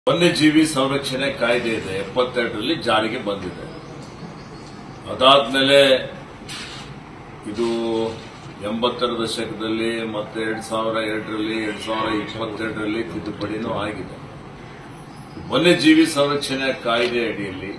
ವನ್ಯಜೀವಿ ಸಂರಕ್ಷಣೆ ಕಾಯ್ದೆ ಇದೆ ಎಪ್ಪತ್ತೆರಡರಲ್ಲಿ ಜಾರಿಗೆ ಬಂದಿದೆ ಅದಾದ್ಮೇಲೆ ಇದು ಎಂಬತ್ತರ ದಶಕದಲ್ಲಿ ಮತ್ತೆ ಎರಡ್ ಸಾವಿರ ಎರಡರಲ್ಲಿ ಎರಡ್ ಸಾವಿರ ಇಪ್ಪತ್ತೆರಡರಲ್ಲಿ ತಿದ್ದುಪಡಿನೂ ಆಗಿದೆ ವನ್ಯಜೀವಿ ಸಂರಕ್ಷಣೆ ಕಾಯ್ದೆ ಅಡಿಯಲ್ಲಿ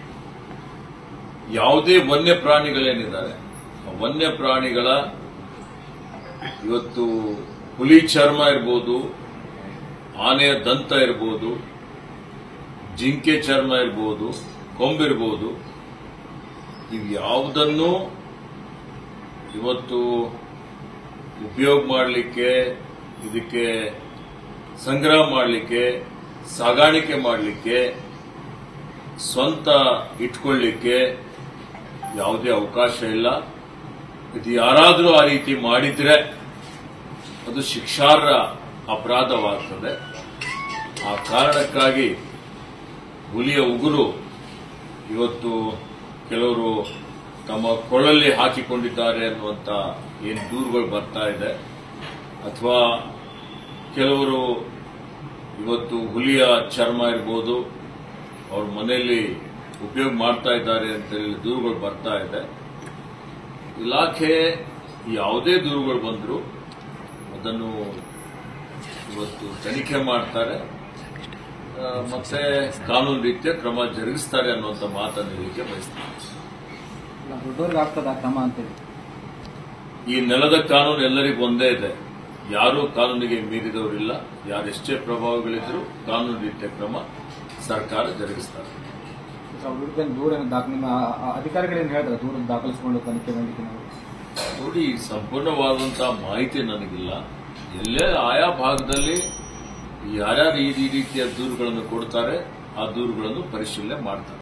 ಯಾವುದೇ ವನ್ಯ ಪ್ರಾಣಿಗಳೇನಿದ್ದಾರೆ ಆ ವನ್ಯ ಪ್ರಾಣಿಗಳ ಇವತ್ತು ಹುಲಿ ಚರ್ಮ ಇರ್ಬೋದು ಆನೆಯ ದಂತ ಇರ್ಬೋದು ಜಿಂಕೆ ಚರ್ಮ ಇರ್ಬೋದು ಕೊಂಬಿರ್ಬೋದು ಇವು ಯಾವುದನ್ನು ಇವತ್ತು ಉಪಯೋಗ ಮಾಡಲಿಕ್ಕೆ ಇದಕ್ಕೆ ಸಂಗ್ರಹ ಮಾಡಲಿಕ್ಕೆ ಸಾಗಾಣಿಕೆ ಮಾಡಲಿಕ್ಕೆ ಸ್ವಂತ ಇಟ್ಕೊಳ್ಳಿಕ್ಕೆ ಯಾವುದೇ ಅವಕಾಶ ಇಲ್ಲ ಇದು ಯಾರಾದರೂ ಆ ರೀತಿ ಮಾಡಿದ್ರೆ ಅದು ಶಿಕ್ಷಾರ್ಹ ಅಪರಾಧವಾಗ್ತದೆ ಆ ಕಾರಣಕ್ಕಾಗಿ ಹುಲಿಯ ಉಗುರು ಇವತ್ತು ಕೆಲವರು ತಮ್ಮ ಕೊಳಲ್ಲಿ ಹಾಕಿಕೊಂಡಿದ್ದಾರೆ ಅನ್ನುವಂಥ ಏನು ದೂರುಗಳು ಬರ್ತಾ ಇದೆ ಅಥವಾ ಕೆಲವರು ಇವತ್ತು ಹುಲಿಯ ಚರ್ಮ ಇರ್ಬೋದು ಅವ್ರ ಮನೆಯಲ್ಲಿ ಉಪಯೋಗ ಮಾಡ್ತಾ ಇದ್ದಾರೆ ಅಂತೇಳಿ ದೂರುಗಳು ಬರ್ತಾ ಇದೆ ಇಲಾಖೆ ಯಾವುದೇ ದೂರುಗಳು ಬಂದರೂ ಅದನ್ನು ಇವತ್ತು ತನಿಖೆ ಮಾಡ್ತಾರೆ ಆ, ಮತ್ತೆ ಕಾನೂನು ರೀತಿಯ ಕ್ರಮ ಜರುಗಿಸ್ತಾರೆ ಅನ್ನುವಂಥ ಮಾತನ್ನು ಹೇಳಲಿಕ್ಕೆ ಬಯಸ್ತಾರೆ ಇಲ್ಲ ದೊಡ್ಡವ್ರಿಗೆ ಆಗ್ತದ ಕ್ರಮ ಅಂತೇಳಿ ಈ ನೆಲದ ಕಾನೂನು ಎಲ್ಲರಿಗೂ ಒಂದೇ ಇದೆ ಯಾರೂ ಕಾನೂನಿಗೆ ಮೀರಿದವರಿಲ್ಲ ಯಾರೆಷ್ಟೇ ಪ್ರಭಾವಗಳಿದ್ರು ಕಾನೂನು ರೀತಿಯ ಕ್ರಮ ಸರ್ಕಾರ ಜರುಗಿಸ್ತಾರೆ ಅವ್ರ ವಿರುದ್ಧ ದೂರ ದಾಖಲೆ ನಿಮ್ಮ ಆ- ಆ ಅಧಿಕಾರಿಗಳೇನು ಹೇಳ್ತಾರೆ ದೂರ ದಾಖಲಿಸಿಕೊಂಡು ತನಿಖೆ ಮಾಡಲಿಕ್ಕೆ ನಾವು ನೋಡಿ ಸಂಪೂರ್ಣವಾದಂತಹ ಮಾಹಿತಿ ನನಗಿಲ್ಲ ಎಲ್ಲೇ ಆಯಾ ಭಾಗದಲ್ಲಿ ಯಾರ್ಯಾರು ಈ ರೀತಿಯ ದೂರುಗಳನ್ನು ಕೊಡ್ತಾರೆ ಆ ದೂರುಗಳನ್ನು ಪರಿಶೀಲನೆ ಮಾಡ್ತಾರೆ